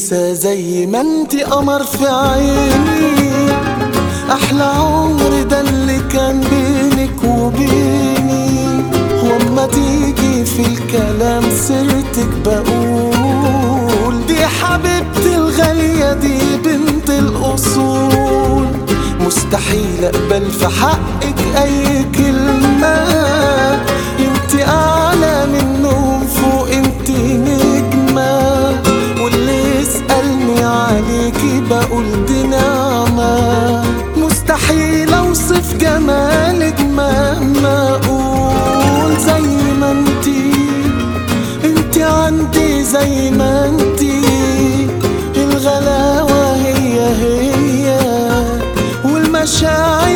لسه زي ما انت قمر في عيني احلى عمر ده اللي كان بينك وبيني واما تيجي في الكلام سيرتك بقول دي حبيبتي الغالية دي بنت الأصول مستحيل أقبل في حقك أي كلمة انت أعلى منهم فوق انت نجمة واللي يسألني عليكي بقول دي نعمة مستحيل أوصف جمالك مهما أقول زي ما انتي انتي عندي زي ما انتي الغلاوة هي هي والمشاعر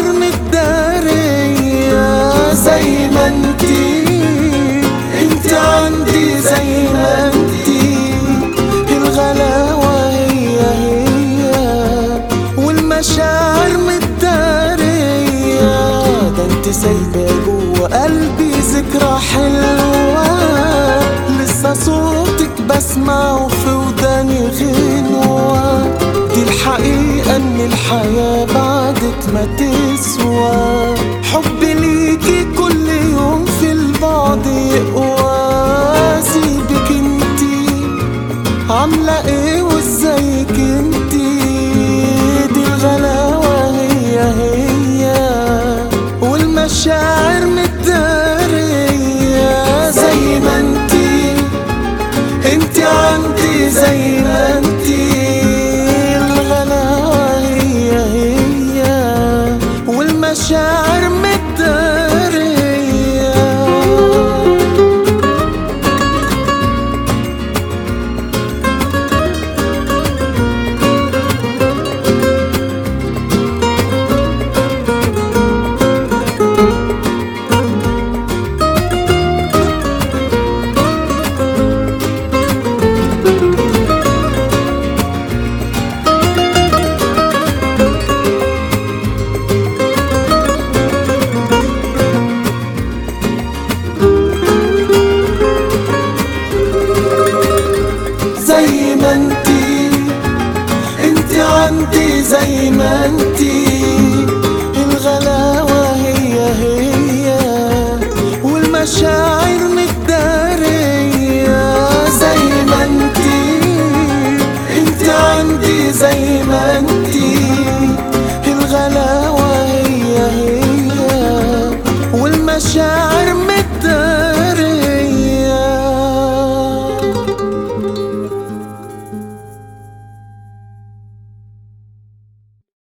متدارية زي ما انتي انتي عندي زي ما انتي الغلاوة هي هي والمشاعر متدارية ده انت سايبة جوا قلبي ذكرى حلوة لسه صوتك بسمعه في وداني غنوة دي الحقيقة ان الحياة بعدك ما تسوى حبي ليكي كل يوم في البعد يقوى سيبك انتي عاملة ايه وازيك انتي دي الغلاوة هي هي والمشاعر متدارية زي ما انتي انتي عندي زي ما انتي الغلاوة هي هي والمشاعر متدارية زي ما انتي انتي عندي زي ما انتي الغلاوة هي هي والمشاعر